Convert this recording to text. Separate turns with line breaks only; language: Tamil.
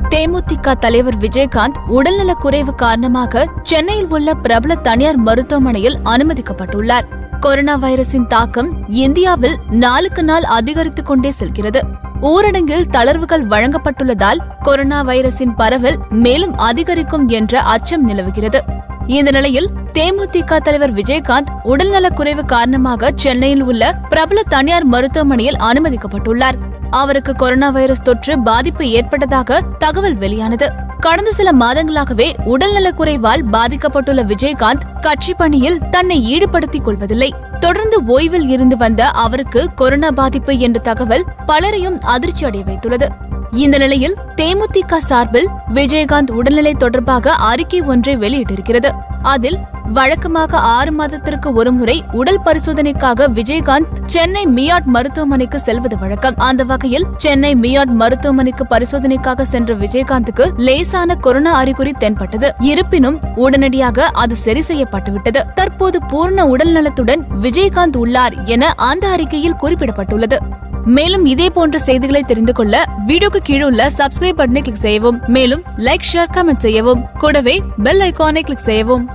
தேமுதிக தலைவர் விஜயகாந்த் உடல்நலக் குறைவு காரணமாக சென்னையில் உள்ள பிரபல தனியார் மருத்துவமனையில் அனுமதிக்கப்பட்டுள்ளார் கொரோனா வைரஸின் தாக்கம் இந்தியாவில் நாளுக்கு நாள் அதிகரித்துக் கொண்டே செல்கிறது ஊரடங்கில் தளர்வுகள் வழங்கப்பட்டுள்ளதால் கொரோனா வைரஸின் பரவல் மேலும் அதிகரிக்கும் என்ற அச்சம் நிலவுகிறது இந்த நிலையில் தேமுதிக தலைவர் விஜயகாந்த் உடல்நலக் குறைவு காரணமாக சென்னையில் உள்ள பிரபல தனியார் மருத்துவமனையில் அனுமதிக்கப்பட்டுள்ளார் அவருக்கு கொரோனா வைரஸ் தொற்று பாதிப்பு ஏற்பட்டதாக தகவல் வெளியானது கடந்த சில மாதங்களாகவே உடல்நலக் குறைவால் பாதிக்கப்பட்டுள்ள விஜயகாந்த் கட்சி பணியில் தன்னை ஈடுபடுத்திக் கொள்வதில்லை தொடர்ந்து ஓய்வில் இருந்து வந்த அவருக்கு கொரோனா பாதிப்பு என்ற தகவல் பலரையும் அதிர்ச்சி அடைய வைத்துள்ளது இந்த நிலையில் தேமுதிக சார்பில் விஜயகாந்த் உடல்நிலை தொடர்பாக அறிக்கை ஒன்றை வெளியிட்டிருக்கிறது அதில் வழக்கமாக ஆறு மாதத்திற்கு ஒருமுறை உடல் பரிசோதனைக்காக விஜயகாந்த் சென்னை மியாட் மருத்துவமனைக்கு செல்வது வழக்கம் அந்த வகையில் சென்னை மியாட் மருத்துவமனைக்கு பரிசோதனைக்காக சென்ற விஜயகாந்துக்கு லேசான கொரோனா அறிகுறி தென்பட்டது இருப்பினும் உடனடியாக அது சரி செய்யப்பட்டுவிட்டது தற்போது பூர்ண உடல் நலத்துடன் விஜயகாந்த் உள்ளார் என அந்த அறிக்கையில் குறிப்பிடப்பட்டுள்ளது மேலும் இதே போன்ற செய்திகளை தெரிந்து கொள்ள வீடியோக்கு கீழே உள்ள சப்ஸ்கிரைப் பட்டனை கிளிக் செய்யவும் மேலும் லைக் ஷேர் கமெண்ட் செய்யவும் கூடவே பெல் ஐகானை கிளிக் செய்யவும்